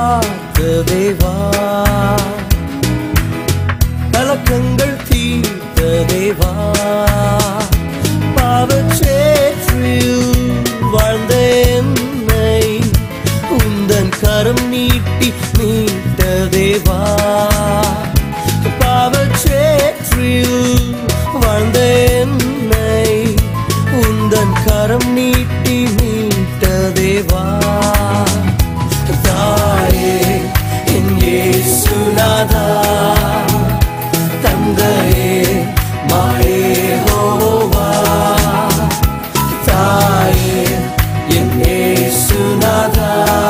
பார்த்த தேவா கலக்கங்கள் தீர்த்த தேவா பாவச்சேற்றில் வாழ்ந்த என்னை உந்தன் கரம் நீட்டி மீட்ட தேவா பாவச்சேற்றில் வாழ்ந்த என்னை உந்தன் கரம் நீட்டி மீட்ட தேவா தாயே என் இயேசுநாதா தந்தையே மாயே ஹோவா தாயே என் இயேசுநாதா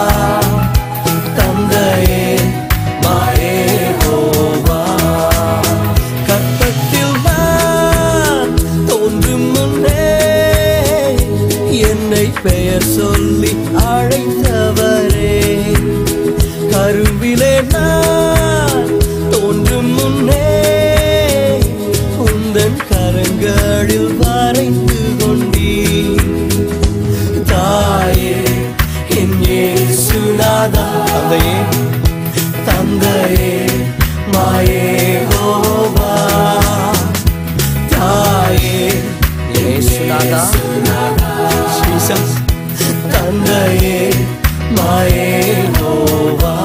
தந்தையே மாயே ஹோவா கற்பத்தில் நான் தோன்றும் முன்னே என்னை பெயர் சொல்லி அழைத்தவரே கருவிலே நான் தோன்றும் முன்னே உந்தன் கரங்களில் வரைந்து கொண்டீ தாயே என் இயேசுநாதா தந்தையே தந்தையே மாயே ஹோவா தாயே இயேசுநாதா ஜீசஸ் தந்தையே மாயே ஹோவா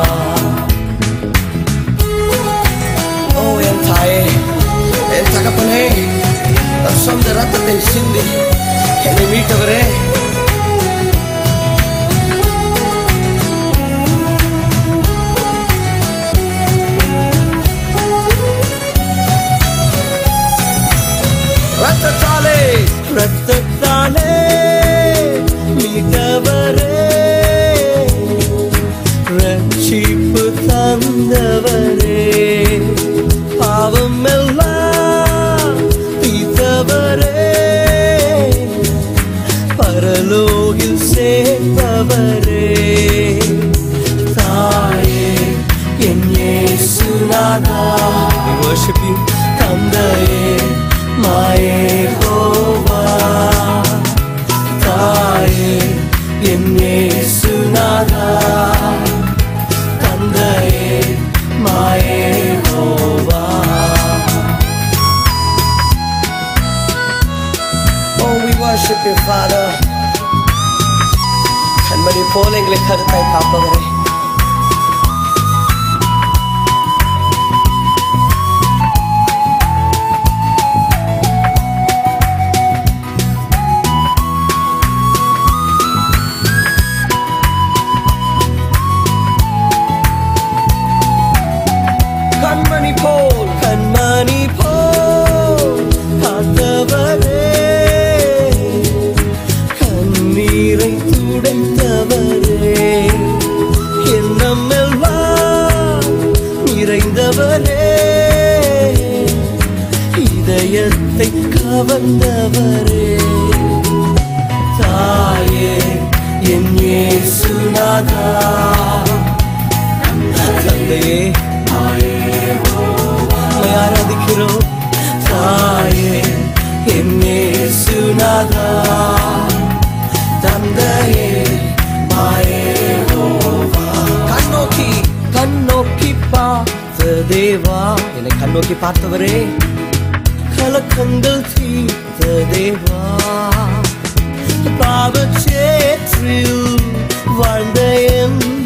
ஓ என் தாயே என் தகப்பனே சொந்த ரத்தத்தை சிந்தி என்னை மீட்டவரே ரத்தத்தாலே ரத்தத்தாலே மீட்டவரே ரட்சிப்பு தந்தவரே பாவம் எல்லாம் தீர்த்தவரே பரலோகில் சேர்ப்பவரே தாயே என் இயேசுநாதா We worship you தந்தையே மாயே ஹோவா தாயே என் இயேசுநாதா தந்தையே மாயே ஹோவா Oh, we worship you, Father. கண்மணி போல எங்களை கருத்தாய் காப்பவரே கண்மணி போல் கண்மணி போல் காத்தவரே கண்ணீரை துடைத்தவரே எண்ணம் எல்லாம் நிறைந்தவரே இதயத்தை கவர்ந்தவரே தாயே என் இயேசுநாதா தந்தையே உம்மை ஆராதிக்கிறோம் தாயே என்னே சுனாதா தந்தையே மாயே ஹோவா கண்ணோக்கி கண்ணோக்கி பார்த்த தேவா என்னை கண்ணோக்கி பார்த்தவரே கலக்கங்கள் தீர்த்த தேவா பாவச்சேற்றில் வாழ்ந்த என்னை